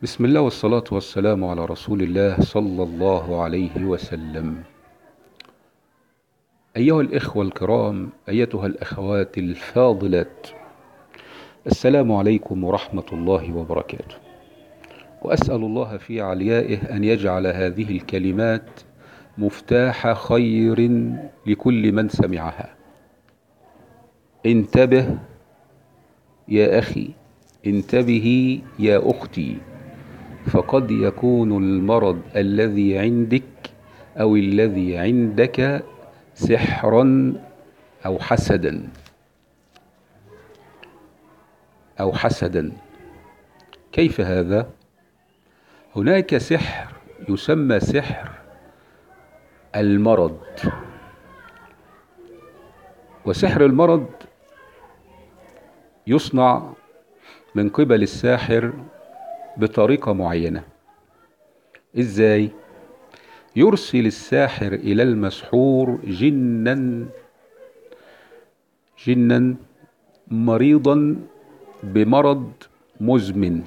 بسم الله والصلاة والسلام على رسول الله صلى الله عليه وسلم أيها الإخوة الكرام أيتها الأخوات الفاضلات السلام عليكم ورحمة الله وبركاته وأسأل الله في عليائه أن يجعل هذه الكلمات مفتاح خير لكل من سمعها انتبه يا أخي انتبهي يا أختي فقد يكون المرض الذي عندك أو الذي عندك سحرا أو حسدا أو حسدا كيف هذا؟ هناك سحر يسمى سحر المرض وسحر المرض يصنع من قبل الساحر بطريقة معينة ازاي يرسل الساحر الى المسحور جنا جنا مريضا بمرض مزمن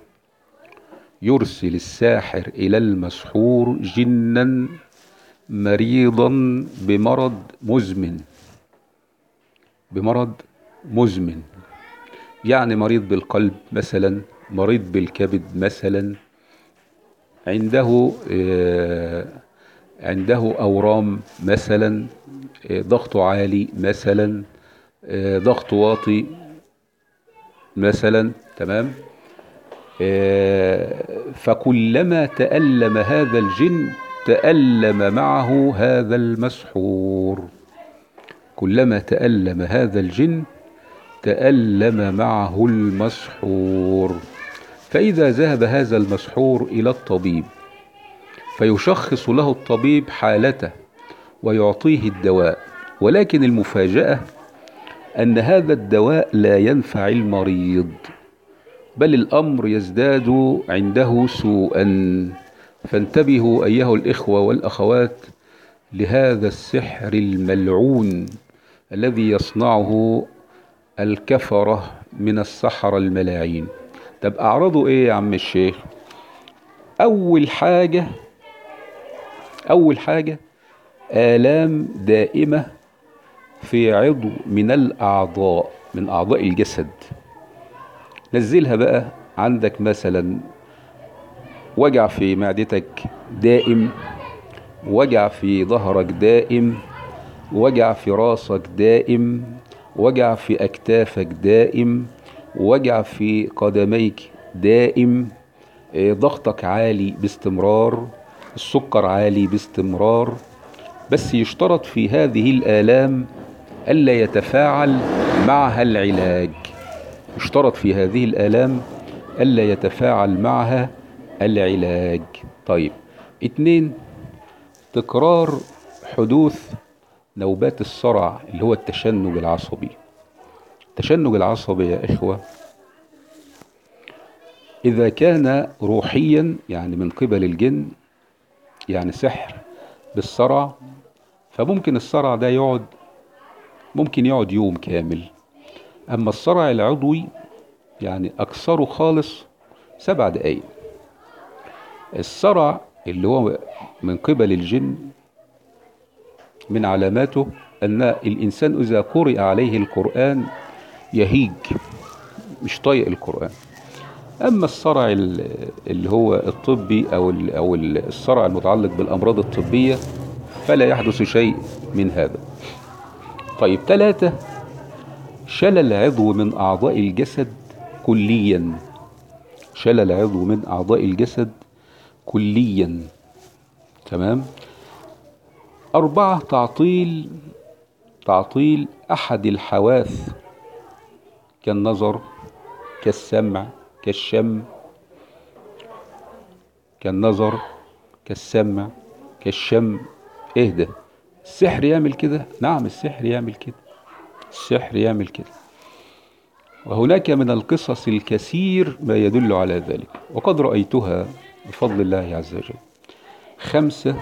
يرسل الساحر الى المسحور جنا مريضا بمرض مزمن بمرض مزمن يعني مريض بالقلب مثلا مريض بالكبد مثلا عنده عنده أورام مثلا ضغطه عالي مثلا ضغط واطي مثلا تمام فكلما تألم هذا الجن تألم معه هذا المسحور كلما تألم هذا الجن تألم معه المسحور فإذا ذهب هذا المسحور إلى الطبيب فيشخص له الطبيب حالته ويعطيه الدواء ولكن المفاجأة أن هذا الدواء لا ينفع المريض بل الأمر يزداد عنده سوءا فانتبهوا أيها الإخوة والأخوات لهذا السحر الملعون الذي يصنعه الكفرة من السحرة الملاعين طب أعرضه إيه يا عم الشيخ أول حاجة أول حاجة آلام دائمة في عضو من الأعضاء من أعضاء الجسد نزلها بقى عندك مثلا وجع في معدتك دائم وجع في ظهرك دائم وجع في راسك دائم وجع في أكتافك دائم وجع في قدميك دائم ضغطك عالي باستمرار السكر عالي باستمرار بس يشترط في هذه الآلام ألا يتفاعل معها العلاج يشترط في هذه الآلام ألا يتفاعل معها العلاج طيب اتنين تكرار حدوث نوبات الصرع اللي هو التشنج العصبي التشنج العصبي يا إخوة إذا كان روحيا يعني من قبل الجن يعني سحر بالصرع فممكن الصرع ده يقعد ممكن يقعد يوم كامل أما الصرع العضوي يعني أكثره خالص سبع دقايق الصرع اللي هو من قبل الجن من علاماته أن الإنسان إذا قرئ عليه القرآن يهيج مش طايق القرآن أما الصرع اللي هو الطبي أو أو الصرع المتعلق بالأمراض الطبية فلا يحدث شيء من هذا طيب ثلاثة شلل عضو من أعضاء الجسد كليا شلل عضو من أعضاء الجسد كليا تمام أربعة تعطيل تعطيل أحد الحواس كالنظر كالسمع كالشم كالنظر كالسمع كالشم اهدى السحر يعمل كده نعم السحر يعمل كده السحر يعمل كده وهناك من القصص الكثير ما يدل على ذلك وقد رأيتها بفضل الله عز وجل خمسة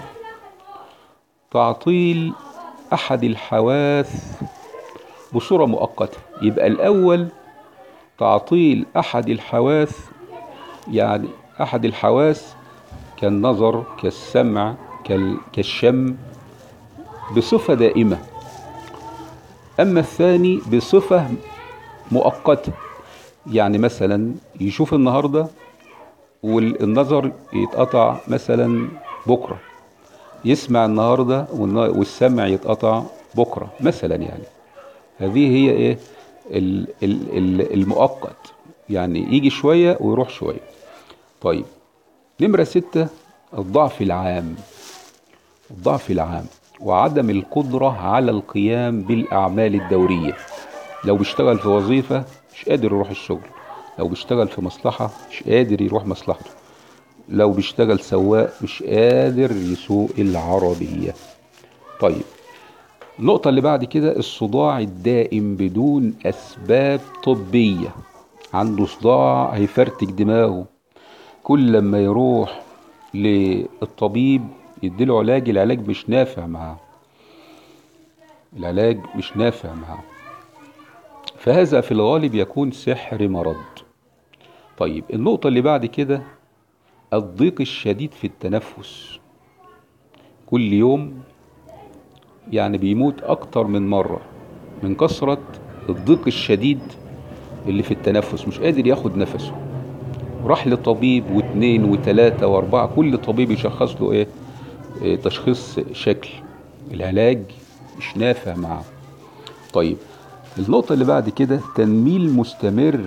تعطيل أحد الحواس بصورة مؤقتة يبقى الأول تعطيل أحد الحواس يعني أحد الحواس كالنظر كالسمع كال- كالشم بصفة دائمة أما الثاني بصفة مؤقتة يعني مثلا يشوف النهاردة والنظر يتقطع مثلا بكرة يسمع النهاردة والن- والسمع يتقطع بكرة مثلا يعني هذه هي ايه ال- ال- ال- المؤقت يعني يجي شوية ويروح شوية طيب نمرة ستة الضعف العام الضعف العام وعدم القدرة على القيام بالأعمال الدورية لو بيشتغل في وظيفة مش قادر يروح الشغل لو بيشتغل في مصلحة مش قادر يروح مصلحته لو بيشتغل سواق مش قادر يسوق العربية طيب النقطة اللي بعد كده الصداع الدائم بدون أسباب طبية عنده صداع هيفرتك دماغه كل لما يروح للطبيب يديله علاج العلاج مش نافع معاه العلاج مش نافع معاه فهذا في الغالب يكون سحر مرض طيب النقطة اللي بعد كده الضيق الشديد في التنفس كل يوم يعني بيموت أكتر من مرة من كثرة الضيق الشديد اللي في التنفس مش قادر ياخد نفسه راح لطبيب واثنين وثلاثة واربعة كل طبيب يشخص له ايه, إيه تشخيص شكل العلاج مش نافع معاه طيب النقطة اللي بعد كده تنميل مستمر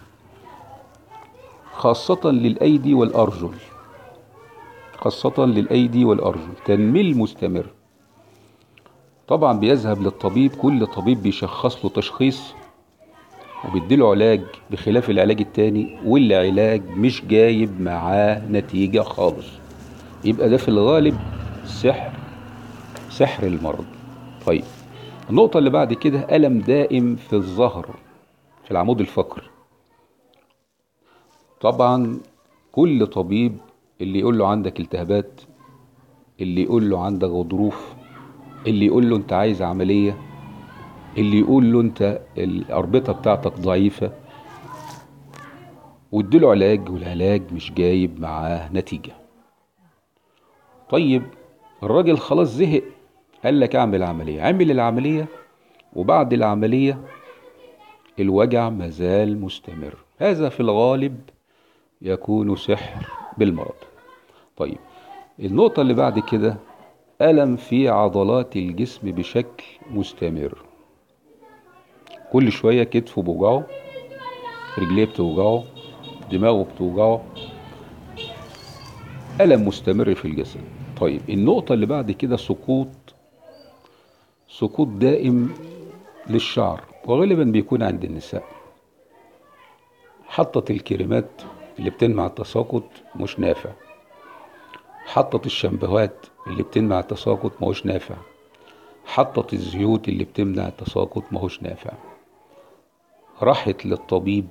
خاصة للأيدي والأرجل خاصة للأيدي والأرجل تنميل مستمر طبعا بيذهب للطبيب كل طبيب بيشخص له تشخيص وبيديله علاج بخلاف العلاج التاني والعلاج مش جايب معاه نتيجة خالص يبقى ده في الغالب سحر سحر المرض طيب النقطة اللي بعد كده ألم دائم في الظهر في العمود الفقري طبعا كل طبيب اللي يقول له عندك التهابات اللي يقول له عندك غضروف اللي يقول له انت عايز عملية اللي يقول له انت الأربطة بتاعتك ضعيفة واديله علاج والعلاج مش جايب معاه نتيجة طيب الراجل خلاص زهق قال لك اعمل عملية عمل العملية وبعد العملية الوجع مازال مستمر هذا في الغالب يكون سحر بالمرض طيب النقطة اللي بعد كده ألم في عضلات الجسم بشكل مستمر كل شوية كتفه بوجعه رجليه بتوجعه دماغه بتوجعه ألم مستمر في الجسد طيب النقطة اللي بعد كده سقوط سقوط دائم للشعر وغالبا بيكون عند النساء حطت الكريمات اللي بتمنع التساقط مش نافع حطت الشامبوهات اللي بتمنع التساقط ماهوش نافع حطت الزيوت اللي بتمنع التساقط ماهوش نافع راحت للطبيب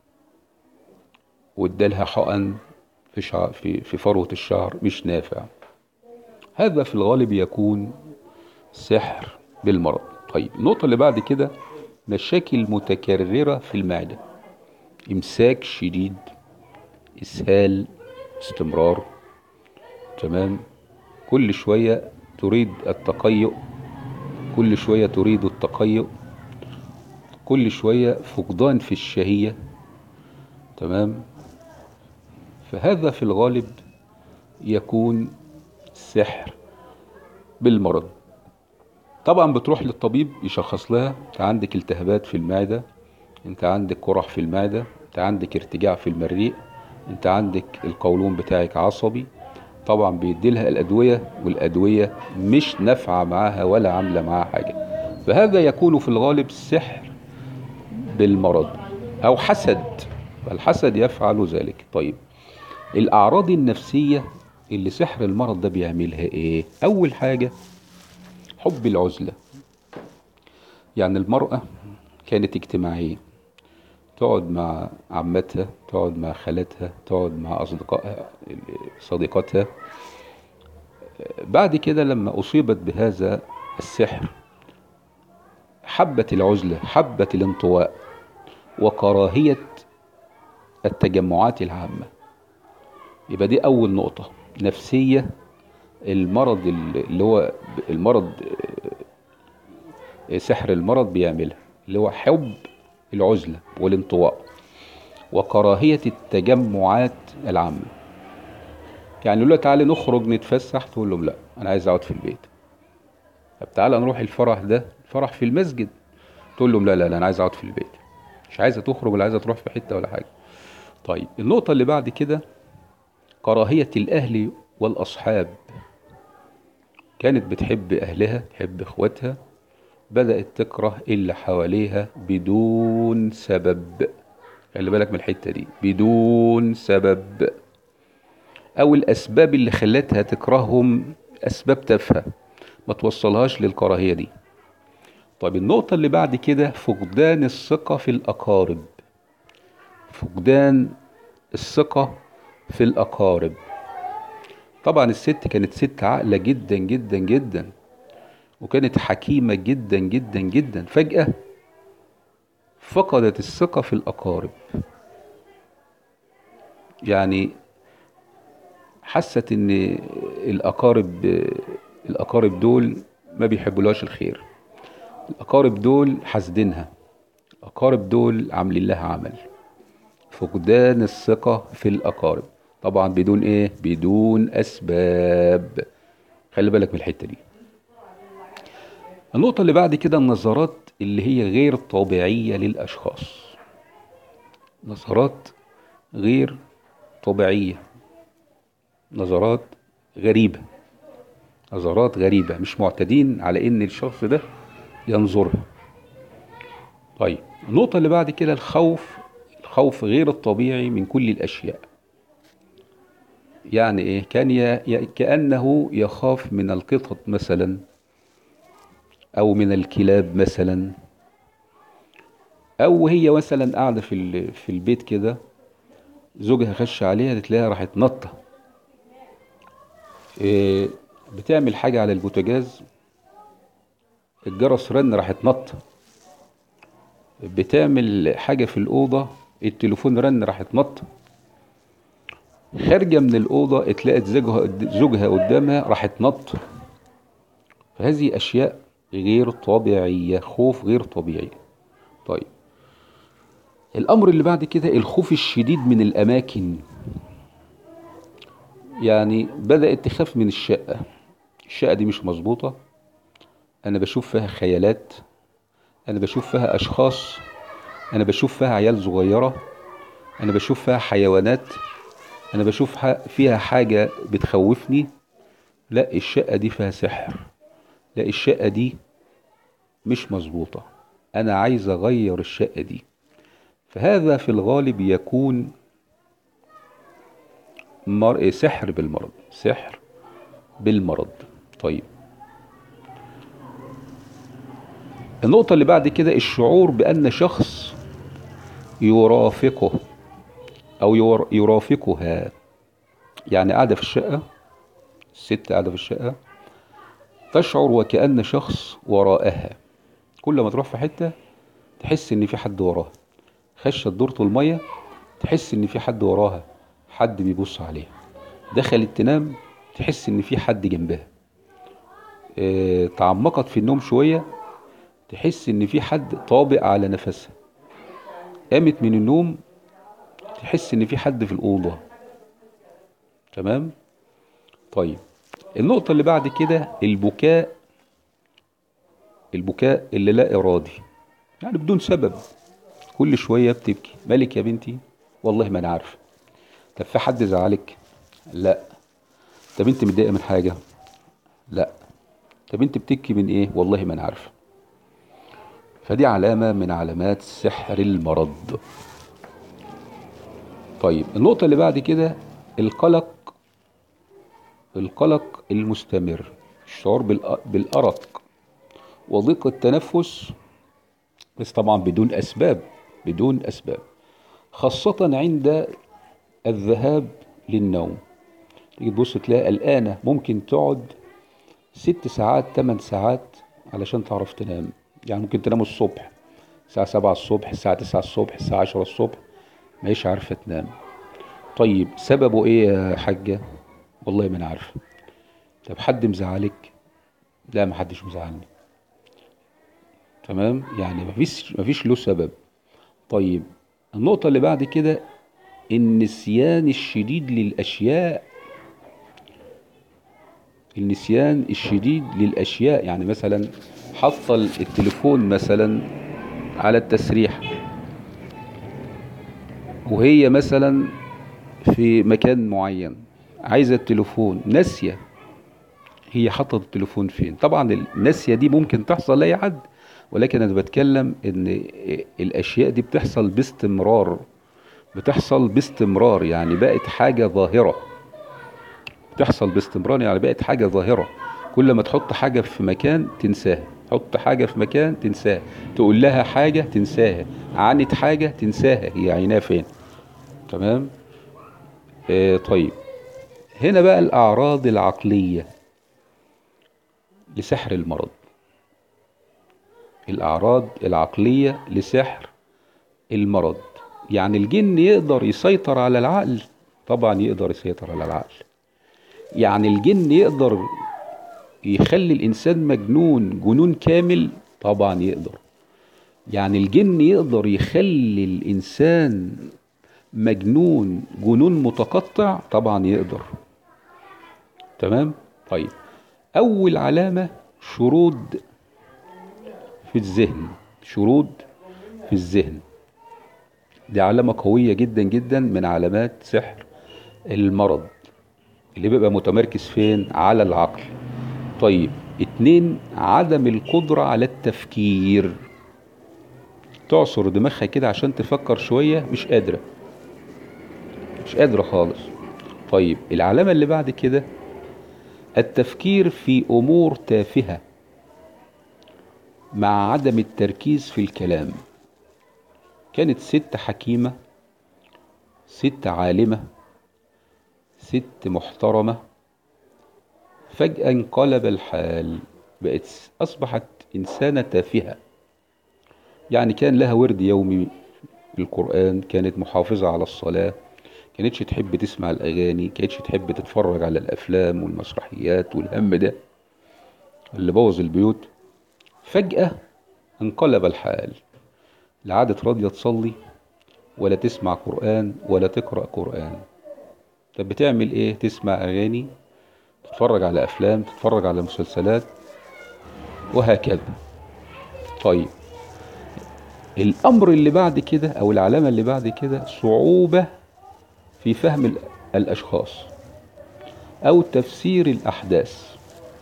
وادالها حقن في شعر في في فروة الشعر مش نافع هذا في الغالب يكون سحر بالمرض طيب النقطة اللي بعد كده مشاكل متكررة في المعدة إمساك شديد إسهال استمرار تمام كل شوية تريد التقيؤ كل شوية تريد التقيؤ كل شوية فقدان في الشهية تمام فهذا في الغالب يكون سحر بالمرض طبعا بتروح للطبيب يشخص لها انت عندك التهابات في المعدة انت عندك قرح في المعدة انت عندك ارتجاع في المريء انت عندك القولون بتاعك عصبي طبعا بيديلها الأدوية والأدوية مش نافعة معاها ولا عاملة معاها حاجة فهذا يكون في الغالب سحر بالمرض أو حسد فالحسد يفعل ذلك طيب الأعراض النفسية اللي سحر المرض ده بيعملها إيه أول حاجة حب العزلة يعني المرأة كانت اجتماعية تقعد مع عمتها تقعد مع خالتها تقعد مع أصدقائها صديقاتها بعد كده لما أصيبت بهذا السحر حبت العزلة حبت الانطواء وكراهية التجمعات العامة يبقى دي أول نقطة نفسية المرض اللي هو المرض آه، سحر المرض بيعملها اللي هو حب العزلة والانطواء وكراهية التجمعات العامة يعني يقول له تعالى نخرج نتفسح تقول لهم لا أنا عايز أقعد في البيت طب تعالى نروح الفرح ده فرح في المسجد تقول لهم لا لا لا أنا عايز أقعد في البيت مش عايزة تخرج ولا عايزة تروح في حتة ولا حاجة طيب النقطة اللي بعد كده كراهية الأهل والأصحاب كانت بتحب أهلها تحب إخواتها بدأت تكره اللي حواليها بدون سبب خلي بالك من الحتة دي بدون سبب أو الأسباب اللي خلتها تكرههم أسباب تافهة ما توصلهاش للكراهية دي طيب النقطة اللي بعد كده فقدان الثقة في الأقارب فقدان الثقة في الأقارب طبعا الست كانت ست عاقلة جدا جدا جدا وكانت حكيمة جدا جدا جدا فجأة فقدت الثقة في الأقارب يعني حست ان الأقارب الأقارب دول ما بيحبولهاش الخير الأقارب دول حاسدينها الأقارب دول عاملين لها عمل فقدان الثقة في الأقارب طبعا بدون ايه بدون أسباب خلي بالك من الحتة دي النقطة اللي بعد كده النظرات اللي هي غير طبيعية للأشخاص نظرات غير طبيعية نظرات غريبة نظرات غريبة مش معتادين على إن الشخص ده ينظرها طيب النقطة اللي بعد كده الخوف الخوف غير الطبيعي من كل الأشياء يعني إيه كان ي... كأنه يخاف من القطط مثلا أو من الكلاب مثلا أو هي مثلا قاعدة في في البيت كده زوجها خش عليها تلاقيها راحت نطة إيه بتعمل حاجة على البوتاجاز الجرس رن راحت نطة بتعمل حاجة في الأوضة التليفون رن راحت نطة خارجة من الأوضة اتلاقت زوجها زوجها قدامها راحت نط فهذه أشياء غير طبيعية خوف غير طبيعي طيب الأمر اللي بعد كده الخوف الشديد من الأماكن يعني بدأت تخاف من الشقة الشقة دي مش مظبوطة أنا بشوف فيها خيالات أنا بشوف فيها أشخاص أنا بشوف فيها عيال صغيرة أنا بشوف فيها حيوانات أنا بشوف فيها حاجة بتخوفني لا الشقة دي فيها سحر لا الشقة دي مش مظبوطة أنا عايز أغير الشقة دي فهذا في الغالب يكون مر... سحر بالمرض سحر بالمرض طيب النقطة اللي بعد كده الشعور بأن شخص يرافقه أو يرافقها يعني قاعدة في الشقة الست قاعدة في الشقة تشعر وكأن شخص وراءها كل ما تروح في حتة تحس إن في حد وراها خشت دورة المية تحس إن في حد وراها حد بيبص عليها دخلت تنام تحس إن في حد جنبها اه تعمقت في النوم شوية تحس إن في حد طابق على نفسها قامت من النوم تحس إن في حد في الأوضة تمام طيب النقطة اللي بعد كده البكاء البكاء اللي لا إرادي يعني بدون سبب كل شوية بتبكي مالك يا بنتي والله ما أنا عارفة طب في حد زعلك لا طب انت متضايقة من حاجة لا طب انت بتبكي من ايه والله ما أنا عارفة فدي علامة من علامات سحر المرض طيب النقطة اللي بعد كده القلق القلق المستمر الشعور بالأرق وضيق التنفس بس طبعا بدون أسباب بدون أسباب خاصة عند الذهاب للنوم تيجي تبص تلاقي قلقانة ممكن تقعد ست ساعات تمن ساعات علشان تعرف تنام يعني ممكن تنام الصبح الساعة سبعة الصبح الساعة تسعة الصبح الساعة عشرة الصبح ماهيش عارفة تنام طيب سببه ايه يا حاجة والله ما انا عارفه طب حد مزعلك لا ما حدش مزعلني تمام يعني مفيش مفيش له سبب طيب النقطة اللي بعد كده النسيان الشديد للأشياء النسيان الشديد للأشياء يعني مثلا حط التليفون مثلا على التسريح وهي مثلا في مكان معين عايزة التليفون ناسية هي حطت التليفون فين طبعا الناسية دي ممكن تحصل لأي حد ولكن أنا بتكلم إن الأشياء دي بتحصل باستمرار بتحصل باستمرار يعني بقت حاجة ظاهرة بتحصل باستمرار يعني بقت حاجة ظاهرة كل ما تحط حاجة في مكان تنساها تحط حاجة في مكان تنساها تقول لها حاجة تنساها عانت حاجة تنساها هي عيناها فين تمام آه طيب هنا بقى الأعراض العقلية لسحر المرض الأعراض العقلية لسحر المرض يعني الجن يقدر يسيطر على العقل طبعا يقدر يسيطر على العقل يعني الجن يقدر يخلي الإنسان مجنون جنون كامل طبعا يقدر يعني الجن يقدر يخلي الإنسان مجنون جنون متقطع طبعا يقدر تمام طيب أول علامة شرود في الذهن شرود في الذهن دي علامة قوية جدا جدا من علامات سحر المرض اللي بيبقى متمركز فين على العقل طيب اتنين عدم القدرة على التفكير تعصر دماغها كده عشان تفكر شوية مش قادرة مش قادرة خالص طيب العلامة اللي بعد كده التفكير في أمور تافهة مع عدم التركيز في الكلام كانت ست حكيمة ست عالمة ست محترمة فجأة انقلب الحال بقت أصبحت إنسانة تافهة يعني كان لها ورد يومي بالقرآن كانت محافظة على الصلاة كانتش تحب تسمع الأغاني كانتش تحب تتفرج على الأفلام والمسرحيات والهم ده اللي بوظ البيوت فجأة انقلب الحال لا عادت راضية تصلي ولا تسمع قرآن ولا تقرأ قرآن طب بتعمل ايه تسمع أغاني تتفرج على أفلام تتفرج على مسلسلات وهكذا طيب الأمر اللي بعد كده أو العلامة اللي بعد كده صعوبة في فهم الأشخاص أو تفسير الأحداث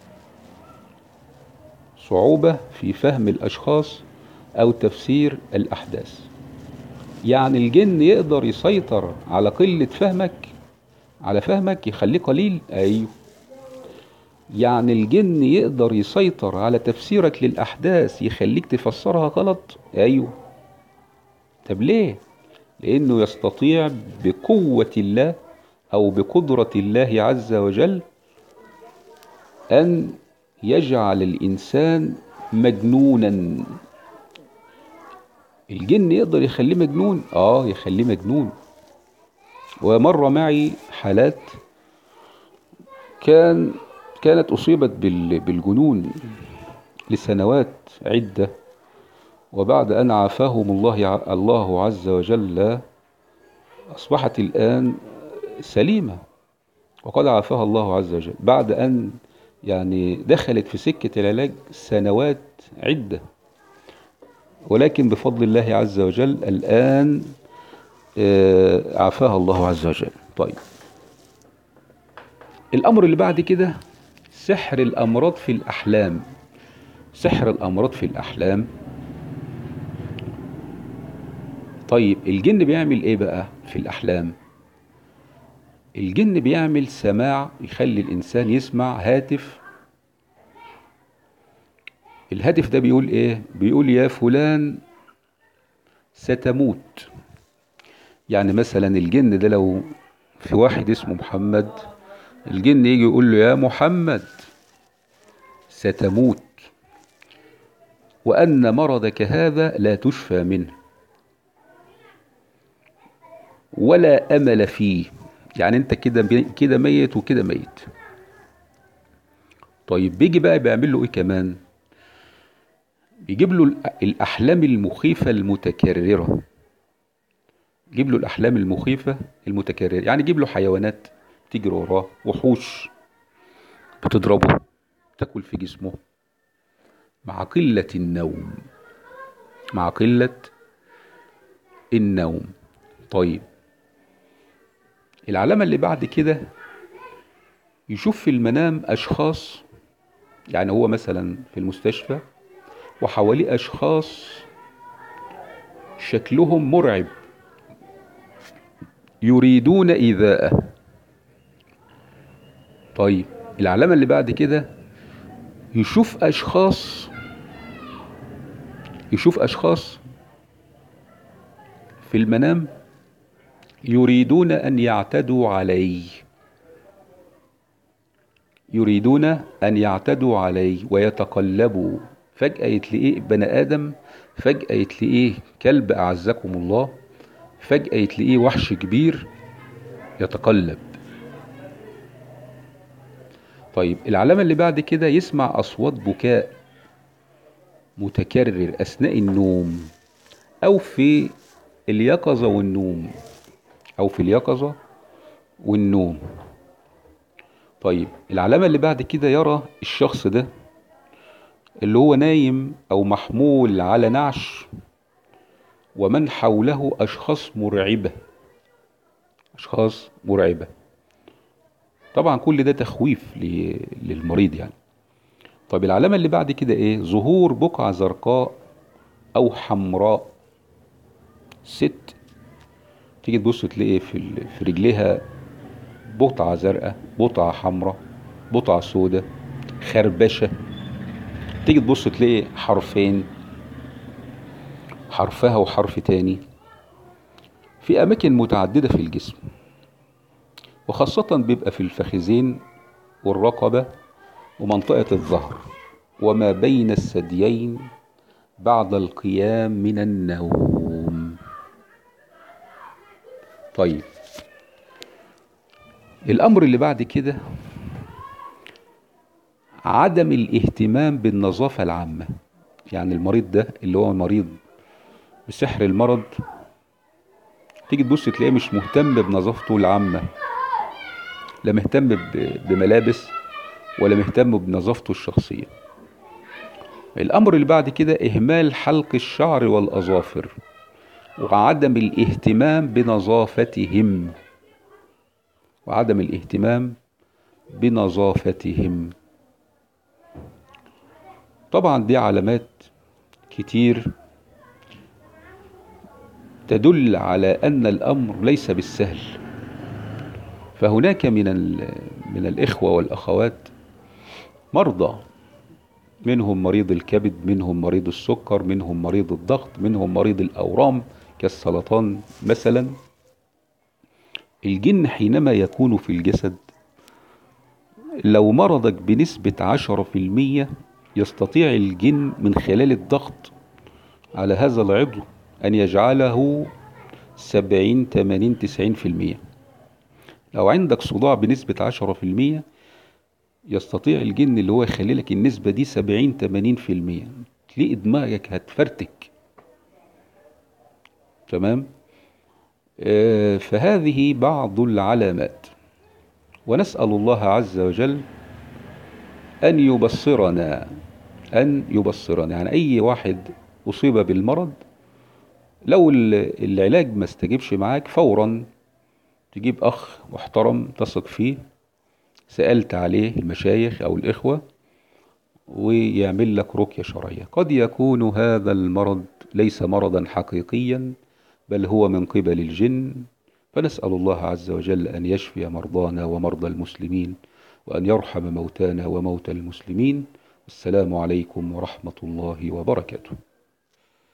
صعوبة في فهم الأشخاص أو تفسير الأحداث يعني الجن يقدر يسيطر على قلة فهمك على فهمك يخليه قليل أيوه يعني الجن يقدر يسيطر على تفسيرك للأحداث يخليك تفسرها غلط أيوه طب ليه لأنه يستطيع بقوة الله أو بقدرة الله عز وجل أن يجعل الإنسان مجنونا الجن يقدر يخليه مجنون آه يخليه مجنون ومر معي حالات كان كانت أصيبت بالجنون لسنوات عدة وبعد أن عافاهم الله الله عز وجل أصبحت الآن سليمة وقد عافاها الله عز وجل بعد أن يعني دخلت في سكة العلاج سنوات عدة ولكن بفضل الله عز وجل الآن عافاها الله عز وجل طيب الأمر اللي بعد كده سحر الأمراض في الأحلام سحر الأمراض في الأحلام طيب الجن بيعمل ايه بقى في الأحلام الجن بيعمل سماع يخلي الإنسان يسمع هاتف الهاتف ده بيقول ايه بيقول يا فلان ستموت يعني مثلا الجن ده لو في واحد اسمه محمد الجن يجي يقول له يا محمد ستموت وأن مرضك هذا لا تشفى منه ولا أمل فيه يعني انت كده بي- كده ميت وكده ميت طيب بيجي بقى بيعمل له ايه كمان بيجيب له الأ- الاحلام المخيفه المتكرره يجيب له الاحلام المخيفه المتكرره يعني يجيب له حيوانات تجري وراه وحوش بتضربه تاكل في جسمه مع قله النوم مع قله النوم طيب العلامه اللي بعد كده يشوف في المنام اشخاص يعني هو مثلا في المستشفى وحواليه اشخاص شكلهم مرعب يريدون ايذاءه طيب العلامه اللي بعد كده يشوف اشخاص يشوف اشخاص في المنام يريدون ان يعتدوا عليه يريدون ان يعتدوا عليه ويتقلبوا فجاه يتلاقيه بني ادم فجاه يتلاقيه كلب اعزكم الله فجاه يتلاقيه وحش كبير يتقلب طيب العلامة اللي بعد كده يسمع أصوات بكاء متكرر أثناء النوم أو في اليقظة والنوم أو في اليقظة والنوم طيب العلامة اللي بعد كده يرى الشخص ده اللي هو نايم أو محمول على نعش ومن حوله أشخاص مرعبة أشخاص مرعبة طبعا كل ده تخويف ل- للمريض يعني طب العلامة اللي بعد كده ايه ظهور بقعة زرقاء او حمراء ست تيجي تبص تلاقي في ال- في رجليها بقعة زرقاء بقعة حمراء بقعة سوداء خربشة تيجي تبص تلاقي حرفين حرفها وحرف تاني في أماكن متعددة في الجسم وخاصة بيبقى في الفخذين والرقبة ومنطقة الظهر وما بين الثديين بعد القيام من النوم طيب الأمر اللي بعد كده عدم الاهتمام بالنظافة العامة يعني المريض ده اللي هو مريض بسحر المرض تيجي تبص تلاقيه مش مهتم بنظافته العامة لا مهتم ب- بملابس ولا مهتم بنظافته الشخصية الأمر اللي بعد كده إهمال حلق الشعر والأظافر وعدم الاهتمام بنظافتهم وعدم الاهتمام بنظافتهم طبعا دي علامات كتير تدل على أن الأمر ليس بالسهل فهناك من ال- من الإخوة والأخوات مرضى منهم مريض الكبد منهم مريض السكر منهم مريض الضغط منهم مريض الأورام كالسرطان مثلا الجن حينما يكون في الجسد لو مرضك بنسبة عشرة في المية يستطيع الجن من خلال الضغط على هذا العضو أن يجعله سبعين تمانين تسعين في المية لو عندك صداع بنسبة عشرة في المية يستطيع الجن اللي هو يخلي لك النسبة دي سبعين تمانين في المية تلاقي دماغك هتفرتك تمام آه، فهذه بعض العلامات ونسأل الله عز وجل أن يبصرنا أن يبصرنا يعني أي واحد أصيب بالمرض لو ال- العلاج ما استجبش معاك فورا تجيب أخ محترم تثق فيه سألت عليه المشايخ أو الإخوة ويعمل لك رقية شرعية قد يكون هذا المرض ليس مرضا حقيقيا بل هو من قبل الجن فنسأل الله عز وجل أن يشفي مرضانا ومرضى المسلمين وأن يرحم موتانا وموتى المسلمين السلام عليكم ورحمة الله وبركاته